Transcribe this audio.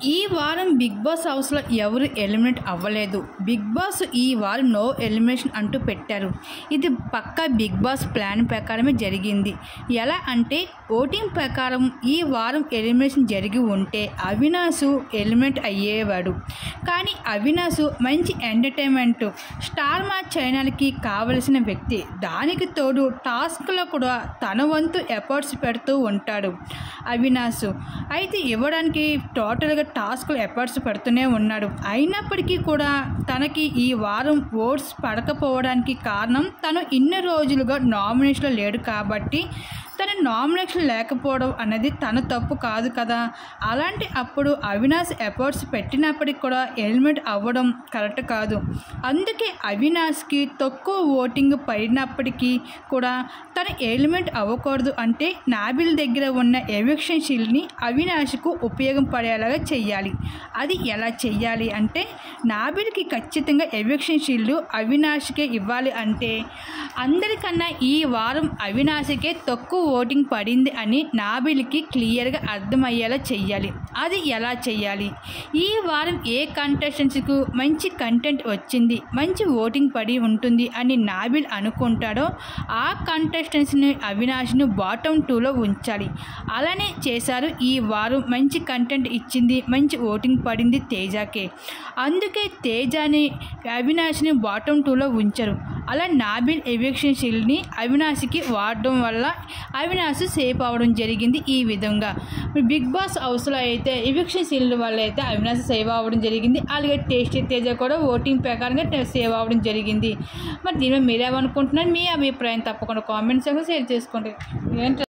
ఈ వారం big boss హౌస్లో ఎవరు ఎలిమినేట్ అవ్వలేదు బిగ్ బాస్ ఈ వారం నో ఎలిమినేషన్ అంటూ పెట్టారు ఇది పక్కా బిగ్ బాస్ ప్లాన్ ప్రకారమే జరిగింది ఎలా అంటే ఓటింగ్ ప్రకారం ఈ వారం ఎలిమినేషన్ జరిగి ఉంటే అవినాశ్ ఎలిమినేట్ అయ్యేవాడు కానీ అవినాశ్ మంచి ఎంటర్టైన్మెంట్ స్టార్ మా ఛానల్కి కావలసిన వ్యక్తి దానికి తోడు టాస్క్లో కూడా తన వంతు ఎఫర్ట్స్ పెడుతూ ఉంటాడు అవినాశ్ అయితే ఇవ్వడానికి టోటల్గా టాస్క్లు ఎఫర్ట్స్ పెడుతూనే ఉన్నాడు అయినప్పటికీ కూడా తనకి ఈ వారం ఓట్స్ పడకపోవడానికి కారణం తను ఇన్ని రోజులుగా నామినేషన్లో లేడు కాబట్టి తన నామినేషన్ లేకపోవడం అనేది తన తప్పు కాదు కదా అలాంటి అప్పుడు అవినాష్ ఎఫర్ట్స్ పెట్టినప్పటికి కూడా ఎలిమినేట్ అవ్వడం కరెక్ట్ కాదు అందుకే అవినాష్కి తక్కువ ఓటింగ్ పడినప్పటికీ కూడా తను ఎలిమినేట్ అవ్వకూడదు అంటే నాబిల్ దగ్గర ఉన్న ఎవిక్షన్ షీల్డ్ని అవినాష్కు ఉపయోగం పడేలాగా చెయ్యాలి అది ఎలా చెయ్యాలి అంటే నాబిల్కి ఖచ్చితంగా ఎవిక్షన్ షీల్డ్ అవినాష్కే ఇవ్వాలి అంటే అందరికన్నా ఈ వారం అవినాష్కే తక్కువ ఓటింగ్ పడింది అని నాబిల్కి క్లియర్గా అర్థమయ్యేలా చెయ్యాలి అది ఎలా చెయ్యాలి ఈ వారం ఏ కంటెస్టెంట్స్కు మంచి కంటెంట్ వచ్చింది మంచి ఓటింగ్ పడి ఉంటుంది అని నాబిల్ అనుకుంటాడో ఆ కంటెస్టెంట్స్ని అవినాష్ను బాటమ్ టూలో ఉంచాలి అలానే చేశారు ఈ వారం మంచి కంటెంట్ ఇచ్చింది మంచి ఓటింగ్ పడింది తేజాకే అందుకే తేజాని అవినాష్ని బాటమ్ టూలో ఉంచరు అలా నాబిల్ ఎవిక్షన్ షీల్డ్ని అవినాష్కి వాడడం వల్ల అవినాష్ సేఫ్ అవ్వడం జరిగింది ఈ విధంగా బిగ్ బాస్ హౌస్లో అయితే ఎవిక్షన్ షీల్డ్ వల్ల అయితే అవినాష్ సేవ్ అవ్వడం జరిగింది అలాగే టేస్టీ తేజ కూడా ఓటింగ్ ప్రకారంగా సేవ్ అవ్వడం జరిగింది మరి దీని మీద మీరేమనుకుంటున్నారు మీ అభిప్రాయం తప్పకుండా కామెంట్స్ షేర్ చేసుకోండి ఏంటి